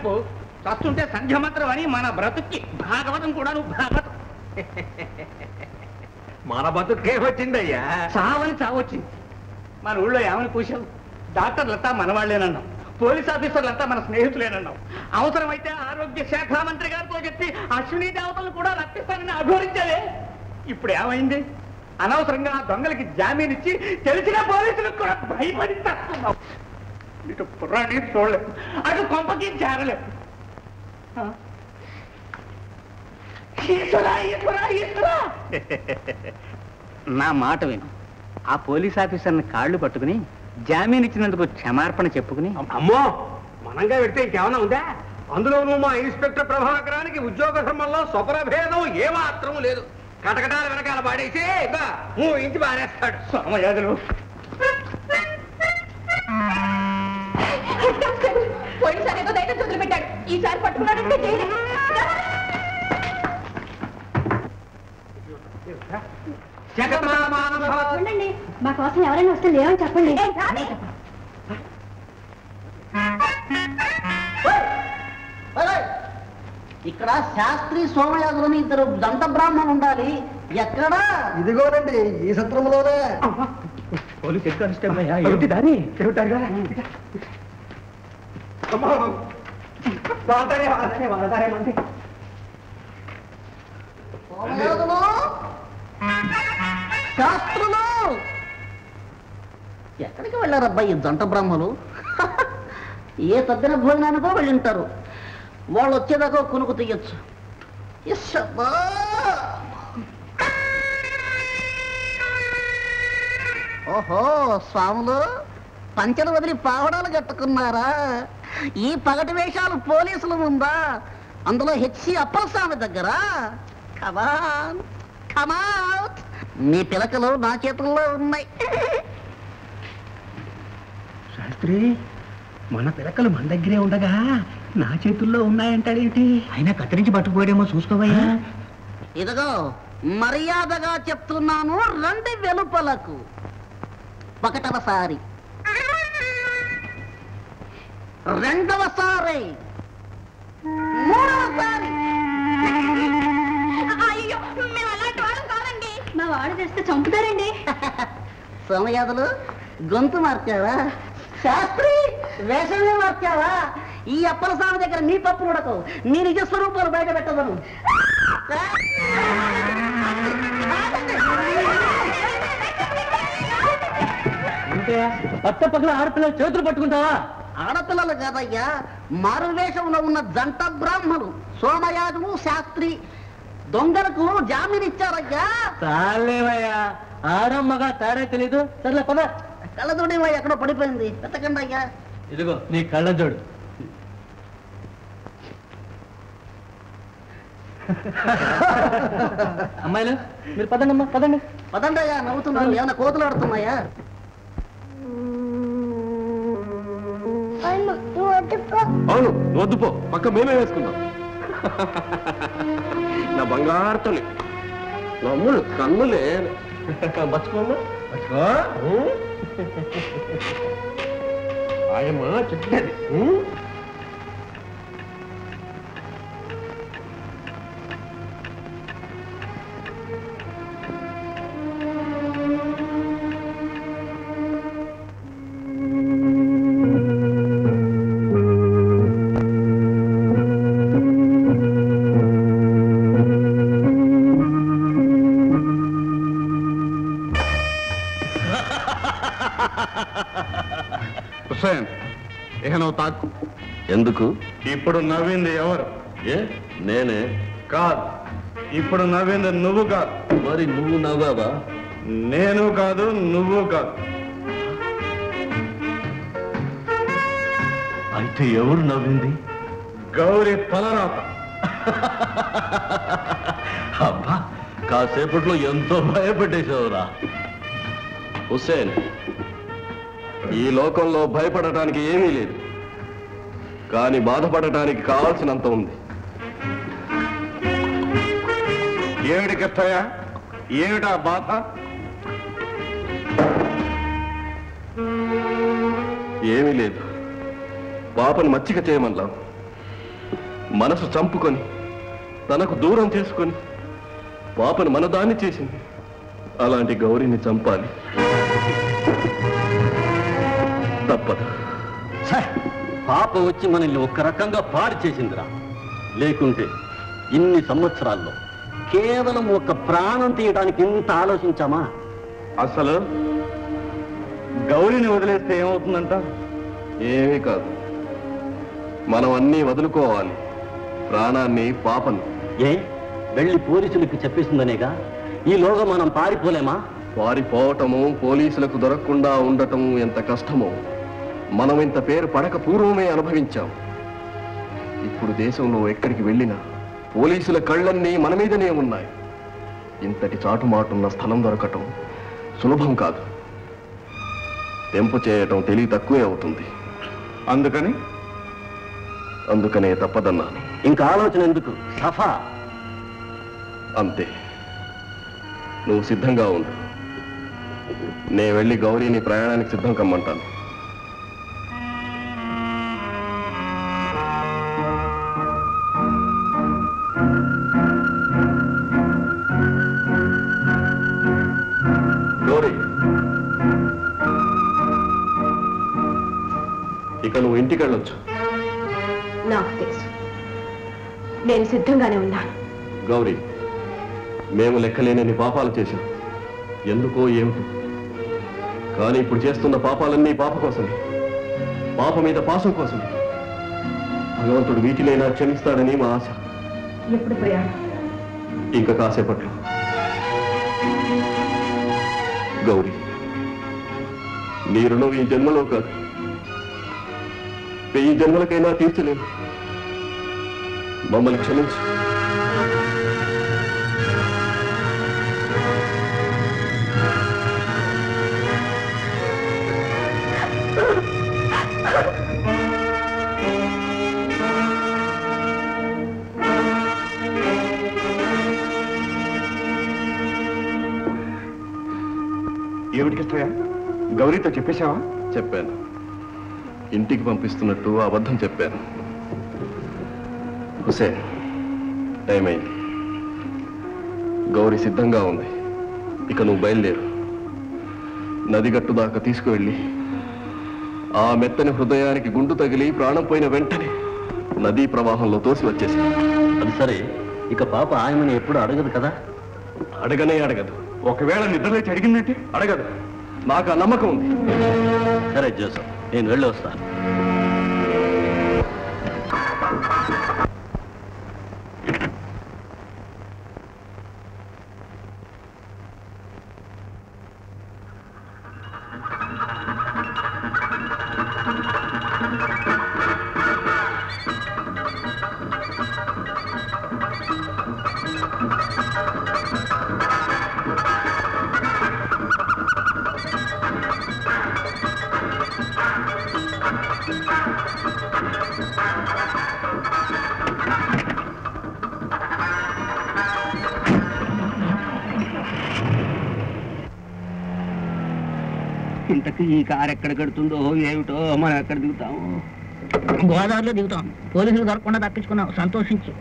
ఓ, చస్తుంటే సంధ్యమంత్రం అని మన బ్రతుక్కి భాగవతం కూడా నువ్వు భాగవతం మన బతుకే వచ్చిందయ్యా చావని చావొచ్చింది మన ఊళ్ళో ఏమని కూశావు డాక్టర్లంతా మనవాళ్లేనన్నాం పోలీస్ ఆఫీసర్లంతా మన స్నేహితులేనన్నాం అవసరమైతే ఆరోగ్య శాఖ మంత్రి గారితో చెప్పి అశ్విని దేవతలను కూడా రప్పిస్తానని అఘోరించాలే ఇప్పుడు ఏమైంది అనవసరంగా ఆ దొంగలకి జామీన్ ఇచ్చి తెలిసిన పోలీసులకు కూడా భయపడి తస్తున్నావు ఇటు పురాణి చూడలేదు అటు కొంపకి చేరలేదు ఆ? ఈశ్వరా, ఈశ్వరా, ఈశ్వరా! నా మాట విను ఆ పోలీస్ ఆఫీసర్ని కాళ్ళు పట్టుకుని జామీన్ ఇచ్చినందుకు క్షమార్పణ చెప్పుకుని అమ్మో మనంగా పెడితే ఇంకేమైనా ఉందా అందులోనూ మా ఇన్స్పెక్టర్ ప్రభాకరానికి ఉద్యోగ ధర్మంలో స్వపరభేదం ఏమాత్రం లేదు కటకటాల వెనకాల పాడేసి ఇదా, మూ ఇంటి పారేస్తాడు సోమయాదులు పోయినసారి ఏదో దైతం చూదులు పెట్టాడు ఈసారి పట్టుకున్నాడంటే జైలు. జగన్మామాన భవతు. ఉండండి మా కోసం ఎవరైనా వస్తే లేవని చెప్పండి ఇక్కడ శాస్త్రి సోమయాజులని ఇద్దరు దంత బ్రాహ్మణులు ఉండాలి ఎక్కడ ఇదిగోనండి ఈ సత్రంలోనే పోలీస్ హెడ్ కానిస్టేబుల్ అయ్యా ఏమిటి దాని చెబుతారుగా అమ్మో. వాడతారే, వాడతారే, వాడతారే మంది. సోమయాజులు శాస్త్రులు ఎక్కడికి వెళ్ళారబ్బా ఈ దంట బ్రాహ్మలు ఏ తద్దిన భోజనానికో వెళ్ళింటారు వాళ్ళు వచ్చేదాకా కునుకు తీయచ్చు ఇస్సబ్బా. ఓహో స్వాములు పంచలు వదిలి పావడాలు కట్టుకున్నారా ఈ పగటి వేషాలు పోలీసులు ఉందా అందులో హెచ్సి అప్పలస్వామి దగ్గర కమాన్ కమాన్ మీ పిలకలు నా చేతుల్లో ఉన్నాయి శాస్త్రి మన పిలకలు మన దగ్గరే ఉండగా నా చేతుల్లో ఉన్నాయంటాడేంటి అయినా కత్తిరించి పట్టుకుపోయాడేమో చూసుకోవయ్యా ఇదిగో మర్యాదగా చెప్తున్నాను రండి వెలుపలకు ఒకటవసారి రెండవసారి మూడవసారి అయ్యో మేము అలాంటి వాళ్ళం కాదండి మా వాడు తెస్తే చంపుతారండి సోమయాదులు గొంతు మార్చావా శాస్త్రి వేషమే మార్చావా ఈ అప్పల స్వామి దగ్గర నీ తప్పు ఉడకవు నీ నిజ స్వరూపాలు బయట పెట్టదను పట్ట పక్కన ఆడపిల్లలు చేతులు పట్టుకుంటావా ఆడపిల్లలు కాదయ్యా మారు వేషంలో ఉన్న జంట బ్రాహ్మలు సోమయాజులు శాస్త్రి దొంగలకు జామీన్ ఇచ్చారయ్యా చాలేవయ్యా ఆడమ్మగా తేడా తెలీదు సర్లే పద కళ్ళతోటి ఎక్కడో పడిపోయింది వెతకండి అయ్యా ఇదిగో నీ కళ్ళ చూడు అమ్మాయిలు మీరు పదండి అమ్మా పదండి పదండి అయ్యా నవ్వుతున్నారు ఏమైనా కోతులు ఆడుతున్నాయా అవును వద్దుపో పక్క మేమే వేసుకుందాం నా బంగారు తల్లి నమ్ములు కన్నులే మర్చిపోమ్మా మర్చిపో ఆయమ్మా చెప్పేది హుసేన్ ఇక నువ్వు తాకు ఎందుకు ఇప్పుడు నవ్వింది ఎవరు ఏ నేనే కాదు ఇప్పుడు నవ్వింది నువ్వు కాదు మరి నువ్వు నవ్వావా నేను కాదు నువ్వు కాదు అయితే ఎవరు నవ్వింది గౌరీ పలరాత అబ్బా కాసేపట్లో ఎంతో భయపెట్టేశావురా హుస్సేన్ ఈ లోకంలో భయపడటానికి ఏమీ లేదు కానీ బాధపడటానికి కావాల్సినంత ఉంది ఏమిటి కిట్టయ్య ఏమిటా బాధ ఏమీ లేదు పాపను మచ్చిక చేయమన్నావు మనసు చంపుకొని తనకు దూరం చేసుకొని పాపను మనదాన్ని చేసింది అలాంటి గౌరీని చంపాలి తప్పదు ఛ! పాప వచ్చి మనల్ని ఒక రకంగా పాడు చేసిందిరా లేకుంటే ఇన్ని సంవత్సరాల్లో కేవలం ఒక ప్రాణం తీయడానికి ఇంత ఆలోచించామా అసలు గౌరిని వదిలేస్తే ఏమవుతుందంట ఏమీ కాదు మనం అన్నీ వదులుకోవాలి ప్రాణాన్ని పాపను ఏ వెళ్ళి పోలీసులకు చెప్పేసిందనేగా ఈలోగా మనం పారిపోలేమా పారిపోవటము పోలీసులకు దొరకకుండా ఉండటము ఎంత కష్టమో మనం ఇంత పేరు పడక పూర్వమే అనుభవించాం ఇప్పుడు దేశంలో ఎక్కడికి వెళ్ళినా పోలీసుల కళ్ళన్నీ మన మీదనే ఉన్నాయి ఇంతటి చాటుమాటున్న స్థలం దొరకటం సులభం కాదు తెంపు చేయటం తెలివి తక్కువే అవుతుంది అందుకని అందుకనే తప్పదన్నాను ఇంకా ఆలోచన ఎందుకు సఫా అంతే నువ్వు సిద్ధంగా ఉండు నే వెళ్ళి గౌరీని ప్రయాణానికి సిద్ధం కమ్మంటాను గౌరీ ఇక నువ్వు ఇంటికి వెళ్ళొచ్చు నాకు తెలుసు నేను సిద్ధంగానే ఉన్నాను గౌరీ మేము లెక్కలేనని పాపాలు చేశాం ఎందుకో ఏమిటో కానీ ఇప్పుడు చేస్తున్న పాపాలన్నీ పాప కోసమే పాప మీద పాసం కోసమే భగవంతుడు వీటినైనా క్షమిస్తాడని మా ఆశ ఎప్పుడు ప్రయాణం ఇంకా కాసేపట్లో గౌరీ నీ రుణం ఈ జన్మలో కాదు వెయ్యి జన్మలకైనా తీర్చలేను మమ్మల్ని క్షమించు ఏమిటి కృష్ణయ్య గౌరీతో చెప్పేశావా చెప్పాను ఇంటికి పంపిస్తున్నట్టు అబద్ధం చెప్పాను హుసేన్ టైం అయింది గౌరీ సిద్ధంగా ఉంది ఇక నువ్వు బయలుదేరు నదిగట్టు దాకా తీసుకువెళ్ళి ఆ మెత్తని హృదయానికి గుండు తగిలి ప్రాణం పోయిన వెంటనే నదీ ప్రవాహంలో తోసి వచ్చేసి అది సరే ఇక పాప ఆయనని ఎప్పుడు అడగదు కదా అడగనే అడగదు ఒకవేళ నిద్రలేచి అడిగిందంటే అడగదు నాకు ఆ నమ్మకం ఉంది సరే జోసఫ్ నేను వెళ్ళి వస్తాను ఇంతకీ ఈ కారు ఎక్కడ కడుతుందో ఏమిటో మనం ఎక్కడ దిగుతాము గోదావరిలో దిగుతాం పోలీసులు దొరకకుండా తప్పించుకున్నాం సంతోషించు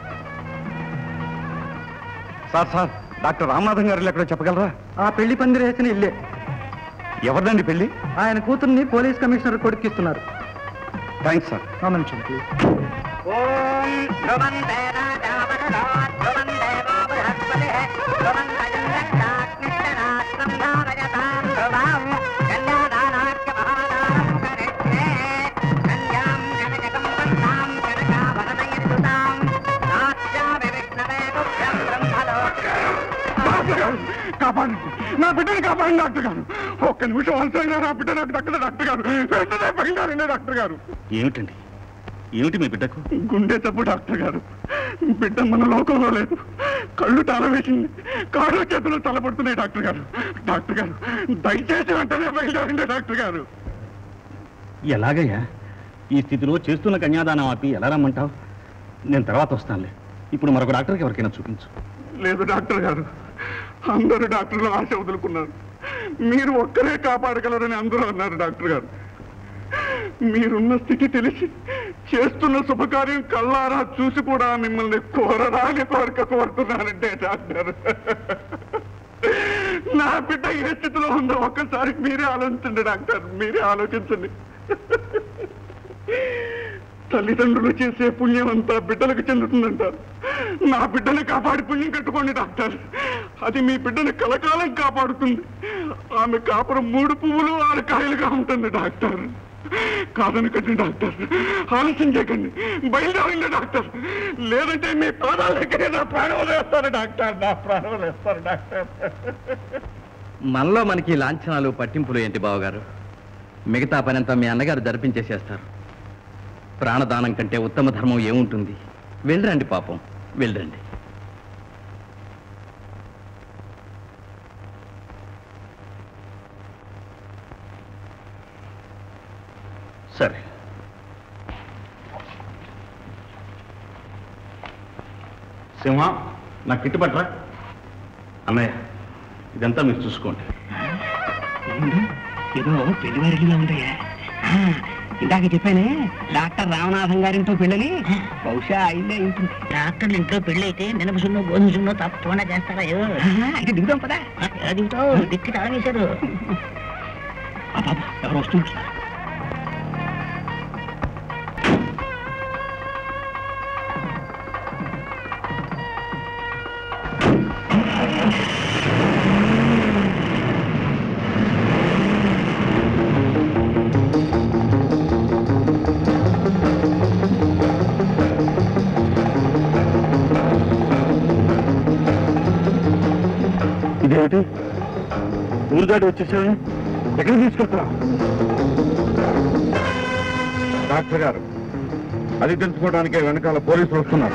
సార్ సార్ డాక్టర్ రామనాథం గారు ఎక్కడో చెప్పగలరా ఆ పెళ్లి పందిరేసిన ఇల్లే ఎవరిదండి పెళ్లి ఆయన కూతుర్ని పోలీస్ కమిషనర్ కొడుకిస్తున్నారు థ్యాంక్స్ సార్ గమనించండి ప్లీజ్ కాపాడండి నా బిడ్డని కాపాడండి డాక్టర్ గారు ఒక్క నిమిషం అవసరంగా నా బిడ్డ నాకు దక్కదు డాక్టర్ గారు వెంటనే బయలుదేరండి డాక్టర్ గారు ఏమిటండి ఏమిటి మీ బిడ్డకు గుండె తప్పు డాక్టర్ గారు బిడ్డ మన లోకంలో లేదు కళ్ళు తాళవేసింది కాళ్ళు చేతులు తలపడుతున్నాయి డాక్టర్ గారు డాక్టర్ గారు దయచేసి వెంటనే బయలుదేరండి డాక్టర్ గారు ఎలాగయ్యా ఈ స్థితిలో చేస్తున్న కన్యాదానం ఆపి ఎలా రమ్మంటావు నేను తర్వాత వస్తానులే ఇప్పుడు మరొక డాక్టర్కి ఎవరికైనా చూపించు లేదు డాక్టర్ గారు అందరూ డాక్టర్లు ఆశ వదులుకున్నారు మీరు ఒక్కరే కాపాడగలరని అందరూ అన్నారు డాక్టర్ గారు మీరున్న స్థితి తెలిసి చేస్తున్న శుభకార్యం కళ్ళారా చూసి కూడా మిమ్మల్ని కోరరాని కోరిక కోరుతున్నానంటే డాక్టర్ నా బిడ్డ ఏ స్థితిలో ఉందో ఒక్కసారి మీరే ఆలోచించండి డాక్టర్ మీరే ఆలోచించండి తల్లిదండ్రులు చేసే పుణ్యం అంతా బిడ్డలకు చెందుతుందంటారు నా బిడ్డని కాపాడి పుణ్యం కట్టుకోండి డాక్టర్ అది మీ బిడ్డని కలకాలం కాపాడుతుంది ఆమె కాపురం మూడు పువ్వులు ఆరు కాయలుగా ఉంటుంది డాక్టర్ కాదనకండి డాక్టర్ ఆలస్యం చేయకండి బయలుదేరండి డాక్టర్ లేదంటే మీ ప్రాణాల దగ్గరే నా ప్రాణం వేస్తారు డాక్టర్ నా ప్రాణం వేస్తారు డాక్టర్ మనలో మనకి లాంఛనాలు పట్టింపులు ఏంటి బావగారు మిగతా పనంతా మీ అన్నగారు జరిపించేసేస్తారు ప్రాణదానం కంటే ఉత్తమ ధర్మం ఏముంటుంది వెళ్ళరండి పాపం వెళ్ళరండి సరే సింహ నా కిట్టుబట్రా అన్నయ్య ఇదంతా మీరు చూసుకోండి ఏదో పెళ్లివారిగా ఉందయ్యా ఇందాక చెప్పానే డాక్టర్ రామనాథం గారింటో పెళ్ళని బహుశా అయిందే ఉంటుంది డాక్టర్లు ఇంట్లో పెళ్లి అయితే మినప సున్నో గోధుమ సున్నో తప్పకుండా చేస్తారా ఏదో అయితే దిగుదాం పదా ఎలా దిగుతావు దిక్కి తాళం వేశారు ఎవరు వస్తున్నారు ఇదేమిటి ఊరు దాటి వచ్చేసావు ఎక్కడ తీసుకెళ్తున్నా డాక్టర్ గారు అది తెలుసుకోవడానికే వెనకాల పోలీసులు వస్తున్నారు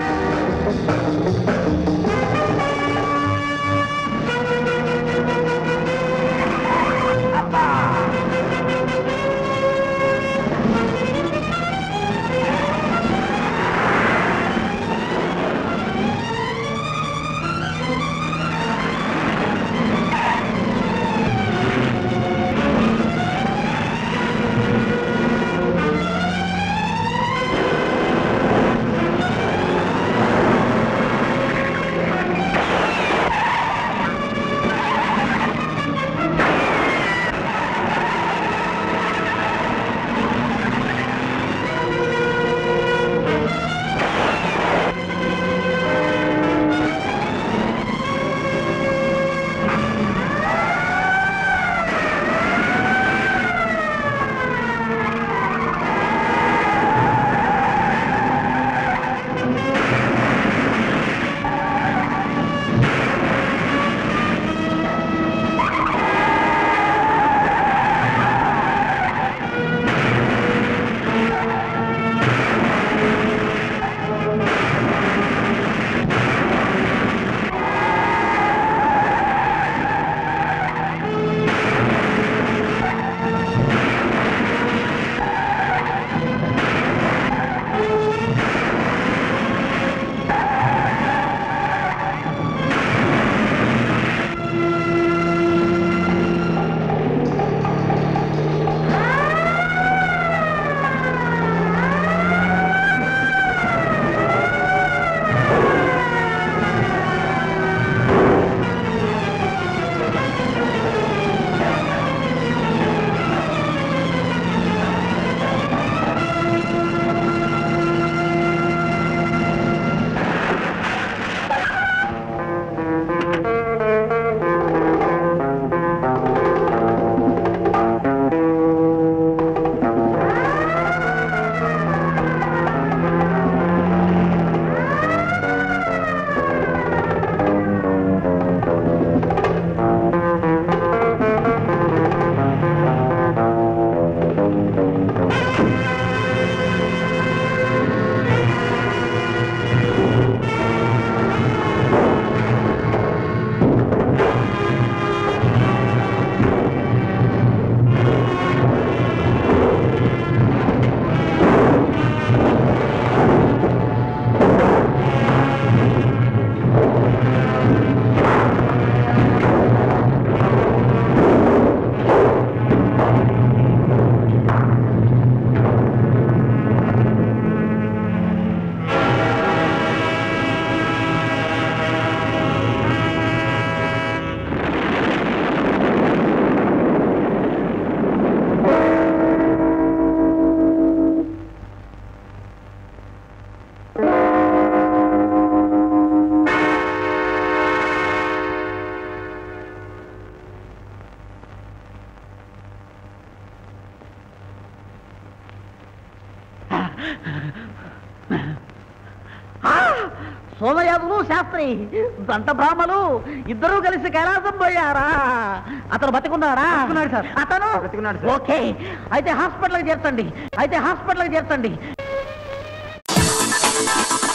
ఆ! సోమయాదులు శాస్త్రి దంట బ్రాహ్మలు ఇద్దరూ కలిసి కైలాసం పోయారా అతను బతికున్నాడా సార్ అతను బతికున్నాడు సార్. ఓకే అయితే హాస్పిటల్కి చేర్చండి అయితే హాస్పిటల్కి చేర్చండి